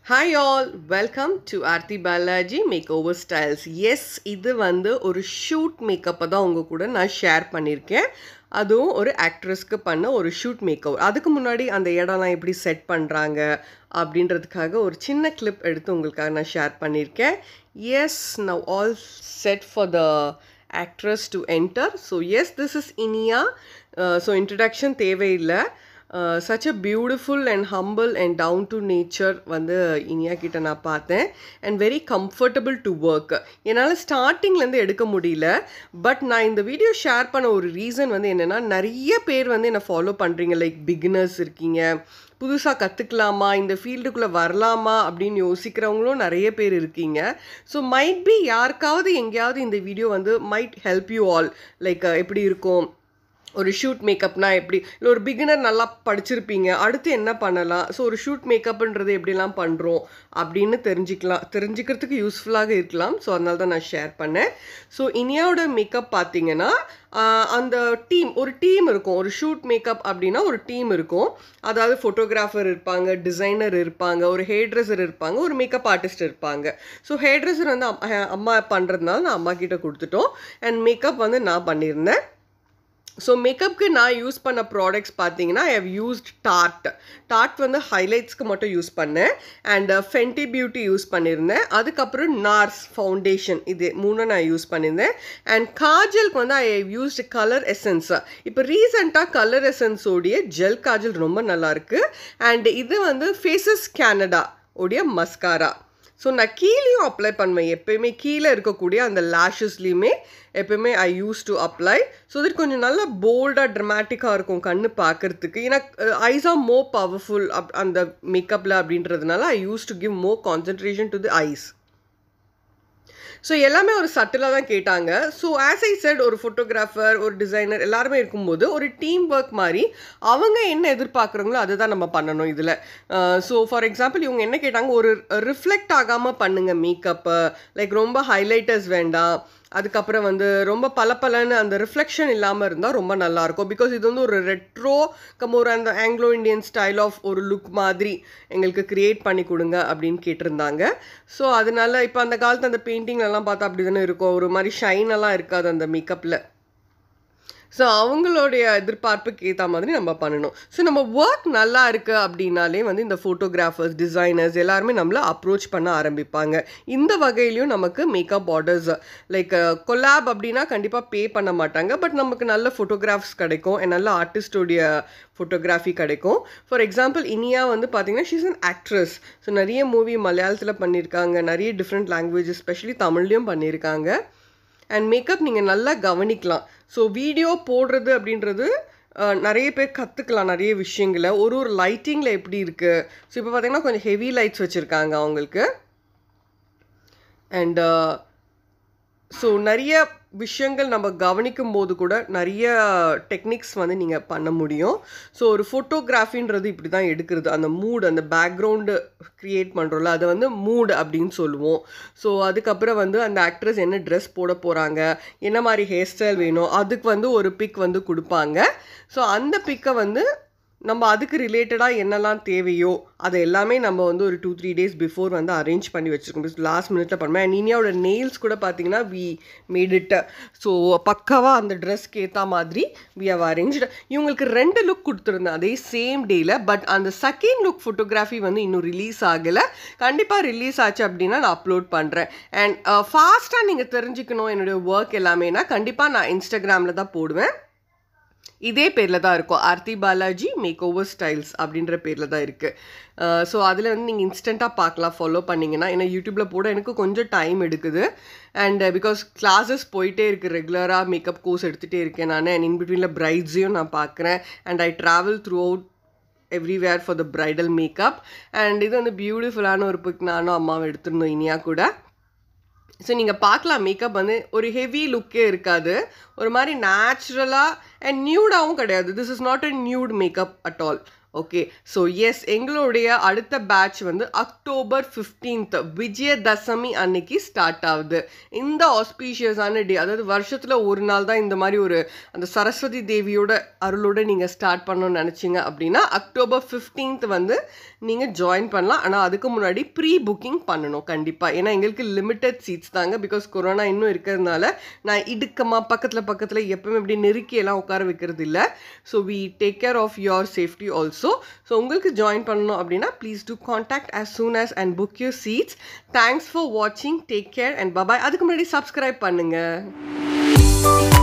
hi all welcome to Aarthi Balaji make over styles yes இது வந்து ஒரு ஷூட் மேக்கப்பை தான் உங்கள் கூட நான் ஷேர் பண்ணியிருக்கேன் அதுவும் ஒரு ஆக்ட்ரஸ்க்கு பண்ண ஒரு ஷூட் மேக் ஓவர் அதுக்கு முன்னாடி அந்த இடம்லாம் எப்படி செட் பண்ணுறாங்க அப்படின்றதுக்காக ஒரு சின்ன கிளிப் எடுத்து உங்களுக்காக நான் ஷேர் பண்ணியிருக்கேன் yes now all set for the actress to enter so yes this is Iniya so introduction தேவையில்லை such a beautiful and humble and down to nature வந்து இனியா கிட்ட நான் பார்த்தேன் and very comfortable to work என்னால் ஸ்டார்டிங்லேருந்து எடுக்க முடியல பட் நான் இந்த வீடியோ ஷேர் பண்ண ஒரு ரீசன் வந்து என்னென்னா நிறைய பேர் வந்து என்னை ஃபாலோ பண்ணுறீங்க லைக் பிகினர்ஸ் இருக்கீங்க புதுசாக கற்றுக்கலாமா இந்த ஃபீல்டுக்குள்ளே வரலாமா அப்படின்னு யோசிக்கிறவங்களும் நிறைய பேர் இருக்கீங்க ஸோ மைட் பி யாருக்காவது எங்கேயாவது இந்த வீடியோ வந்து might help you all like எப்படி இருக்கும் ஒரு ஷூட் மேக்கப்னா எப்படி இல்லை ஒரு பிகினர் நல்லா படிச்சிருப்பீங்க அடுத்து என்ன பண்ணலாம் ஸோ ஒரு ஷூட் மேக்கப்ன்றது எப்படிலாம் பண்ணுறோம் அப்படின்னு தெரிஞ்சுக்கலாம் தெரிஞ்சுக்கிறதுக்கு யூஸ்ஃபுல்லாக இருக்கலாம் ஸோ அதனால தான் நான் ஷேர் பண்ணேன் ஸோ இனியாவோட மேக்கப் பார்த்தீங்கன்னா அந்த டீம் ஒரு டீம் இருக்கும் ஒரு ஷூட் மேக்கப் அப்படின்னா ஒரு டீம் இருக்கும் அதாவது ஃபோட்டோகிராஃபர் இருப்பாங்க டிசைனர் இருப்பாங்க ஒரு ஹேர் ட்ரெஸ்ஸர் இருப்பாங்க ஒரு மேக்கப் ஆர்டிஸ்ட் இருப்பாங்க ஸோ ஹேர் ட்ரெஸ்ஸர் வந்து அம்மா பண்ணுறதுனால நான் அம்மா கிட்ட கொடுத்துட்டோம் அண்ட் மேக்கப் வந்து நான் பண்ணியிருந்தேன் ஸோ மேக்கப்புக்கு நான் யூஸ் பண்ண ப்ராடக்ட்ஸ் பார்த்தீங்கன்னா I have used dart dart வந்து ஹைலைட்ஸ்க்கு மட்டும் யூஸ் பண்ணேன் அண்ட் ஃபென்டி பியூட்டி யூஸ் பண்ணியிருந்தேன் அதுக்கப்புறம் நார்ஸ் ஃபவுண்டேஷன் இது மூணு நான் யூஸ் பண்ணியிருந்தேன் அண்ட் காஜலுக்கு வந்து I have used colour essence இப்போ ரீசெண்டாக கலர் எசன்ஸோடைய ஜெல் காஜல் ரொம்ப நல்லாயிருக்கு அண்ட் இது வந்து ஃபேஸஸ் கேனடா உடைய மஸ்காரா ஸோ நான் கீழேயும் அப்ளை பண்ணுவேன் எப்பயுமே கீழே இருக்கக்கூடிய அந்த லேஷஸ்லேயுமே எப்பயுமே I use to apply so that கொஞ்சம் நல்லா போல்டாக ட்ரமாட்டிக்காக இருக்கும் கண்ணு பார்க்குறதுக்கு ஏன்னா eyes are more powerful up அந்த மேக்கப்பில் அப்படின்றதுனால I use to give more concentration to the eyes so எல்லாமே ஒரு சட்டிலாக தான் கேட்டாங்க ஸோ ஆஸ் ஐ செட் ஒரு ஃபோட்டோகிராஃபர் ஒரு டிசைனர் எல்லாருமே இருக்கும்போது ஒரு டீம் ஒர்க் மாதிரி அவங்க என்ன எதிர்பார்க்குறாங்களோ அதை தான் நம்ம பண்ணணும் இதில் ஸோ ஃபார் எக்ஸாம்பிள் இவங்க என்ன கேட்டாங்க ஒரு ரிஃப்ளெக்ட் ஆகாமல் பண்ணுங்கள் மேக்கப்பு லைக் ரொம்ப ஹைலைட்டர்ஸ் வேண்டாம் அதுக்கப்புறம் வந்து ரொம்ப பளபளன்னு அந்த ரிஃப்ளெக்ஷன் இல்லாமல் இருந்தால் ரொம்ப நல்லாயிருக்கும் பிகாஸ் இது வந்து ஒரு ரெட்ரோ கம் ஒரு அந்த ஆங்கிலோ இண்டியன் ஸ்டைல் ஆஃப் ஒரு லுக் மாதிரி எங்களுக்கு க்ரியேட் பண்ணி கொடுங்க அப்படின்னு கேட்டிருந்தாங்க ஸோ அதனால இப்போ அந்த காலத்து அந்த பெயிண்டிங்லலாம் பார்த்தா அப்படி தானே இருக்கும் ஒரு மாதிரி ஷைனெல்லாம் இருக்காது அந்த மேக்கப்பில் ஸோ அவங்களுடைய எதிர்பார்ப்புக்கு ஏற்ற மாதிரி நம்ம பண்ணணும் ஸோ நம்ம ஒர்க் நல்லா இருக்குது அப்படின்னாலே வந்து இந்த ஃபோட்டோகிராஃபர்ஸ் டிசைனர்ஸ் எல்லாருமே நம்மளை அப்ரோச் பண்ண ஆரம்பிப்பாங்க இந்த வகையிலையும் நமக்கு மேக்கப் ஆர்டர்ஸ் லைக் கொலாப் அப்படின்னா கண்டிப்பாக பே பண்ண மாட்டாங்க பட் நமக்கு நல்ல ஃபோட்டோகிராஃப்ஸ் கிடைக்கும் நல்ல ஆர்டிஸ்டோடைய ஃபோட்டோகிராஃபி கிடைக்கும் ஃபார் எக்ஸாம்பிள் இனியா வந்து பார்த்தீங்கன்னா ஷீஸ் அன் ஆக்ட்ரஸ் ஸோ நிறைய மூவி மலையாளத்தில் பண்ணியிருக்காங்க நிறைய டிஃப்ரெண்ட் லாங்குவேஜஸ் ஸ்பெஷலி தமிழ்லேயும் பண்ணியிருக்காங்க அண்ட் மேக்கப் நீங்கள் நல்லா கவனிக்கலாம் ஸோ வீடியோ போடுறது அப்படின்றது நிறைய பேர் கற்றுக்கலாம் நிறைய விஷயங்களை ஒரு ஒரு லைட்டிங்கில் எப்படி இருக்குது ஸோ இப்போ பார்த்தீங்கன்னா கொஞ்சம் ஹெவி லைட்ஸ் வச்சுருக்காங்க அவங்களுக்கு அண்ட் ஸோ நிறைய விஷயங்கள் நம்ம கவனிக்கும் போது கூட நிறைய டெக்னிக்ஸ் வந்து நீங்கள் பண்ண முடியும் ஸோ ஒரு ஃபோட்டோகிராஃபின்றது இப்படி தான் எடுக்கிறது அந்த மூடு அந்த பேக்ரவுண்டு க்ரியேட் பண்ணுறோம்ல அதை வந்து மூடு அப்படின்னு சொல்லுவோம் ஸோ அதுக்கப்புறம் வந்து அந்த ஆக்ட்ரஸ் என்ன ட்ரெஸ் போட போகிறாங்க என்ன மாதிரி ஹேர் ஸ்டைல் வேணும் அதுக்கு வந்து ஒரு பிக் வந்து கொடுப்பாங்க ஸோ அந்த பிக்கை வந்து நம்ம அதுக்கு ரிலேட்டடாக என்னெல்லாம் தேவையோ அதை எல்லாமே நம்ம வந்து ஒரு டூ த்ரீ டேஸ் பிஃபோர் வந்து அரேஞ்ச் பண்ணி வச்சுருக்கோம் பிகாஸ் லாஸ்ட் மினிட்ல பண்ணுவேன் அண்ட் இனியாவோட நெயில்ஸ் கூட பார்த்தீங்கன்னா வி மேட் இட் ஸோ பக்காவாக அந்த ட்ரெஸ்க்கு ஏற்ற மாதிரி வி ஹவ் அரேஞ்ச் இவங்களுக்கு ரெண்டு லுக் கொடுத்துருந்தேன் அதே சேம் டேயில் பட் அந்த செகண்ட் லுக் ஃபோட்டோகிராஃபி வந்து இன்னும் ரிலீஸ் ஆகலை கண்டிப்பாக ரிலீஸ் ஆச்சு அப்படின்னா நான் அப்லோட் பண்ணுறேன் அண்ட் ஃபாஸ்ட்டாக நீங்கள் தெரிஞ்சுக்கணும் என்னுடைய ஒர்க் எல்லாமேனா கண்டிப்பாக நான் இன்ஸ்டாகிராமில் தான் போடுவேன் இதே பேரில் தான் இருக்கும் Aarthi Balaji make over styles அப்படின்ற பேரில் தான் இருக்குது ஸோ அதில் வந்து நீங்கள் இன்ஸ்டண்ட்டாக பார்க்கலாம் ஃபாலோ பண்ணிங்கன்னா ஏன்னா யூடியூப்பில் போட எனக்கு கொஞ்சம் டைம் எடுக்குது அண்ட் பிகாஸ் கிளாஸஸ் போயிட்டே இருக்குது ரெகுலராக மேக்கப் கோர்ஸ் எடுத்துகிட்டே இருக்கேன் நான் அண்ட் இன்பிட்வீனில் பிரைட்ஸையும் நான் பார்க்குறேன் and I travel throughout everywhere for the bridal makeup and இது வந்து பியூட்டிஃபுல்லான ஒரு பிக் நானும் அம்மாவும் எடுத்துருந்தோம் இனியா கூட ஸோ நீங்கள் பார்க்கலாம் மேக்கப் வந்து ஒரு ஹெவி லுக்கே இருக்காது ஒரு மாதிரி நேச்சுரலாக அண்ட் நியூடாகவும் கிடையாது this is not a nude makeup at all okay so yes எங்களுடைய அடுத்த பேட்ச் வந்து அக்டோபர் ஃபிஃப்டீன்த் விஜயதசமி அன்னைக்கு ஸ்டார்ட் ஆகுது இந்த ஆஸ்பீஷியஸான டே அதாவது வருஷத்தில் ஒரு நாள் தான் இந்த மாதிரி ஒரு அந்த சரஸ்வதி தேவியோட அருளோட நீங்கள் ஸ்டார்ட் பண்ணணும்னு நினச்சிங்க அப்படின்னா அக்டோபர் ஃபிஃப்டீன்த் வந்து நீங்கள் ஜாயின் பண்ணலாம் ஆனால் அதுக்கு முன்னாடி ப்ரீ புக்கிங் பண்ணணும் கண்டிப்பாக ஏன்னா எங்களுக்கு லிமிட்டட் சீட்ஸ் தாங்க பிகாஸ் கொரோனா இன்னும் இருக்கிறதுனால நான் இடுக்கமாக பக்கத்தில் பக்கத்தில் எப்பவுமே இப்படி நெருக்கி எல்லாம் உட்கார வைக்கிறது இல்லை so we take care of your safety also so உங்களுக்கு ஜாயின் பண்ணணும் அப்படின்னா please do contact as soon as and book your seats thanks for வாட்சிங் டேக் கேர் அண்ட் பபாய் அதுக்கு முன்னாடி சப்ஸ்கிரைப் பண்ணுங்கள்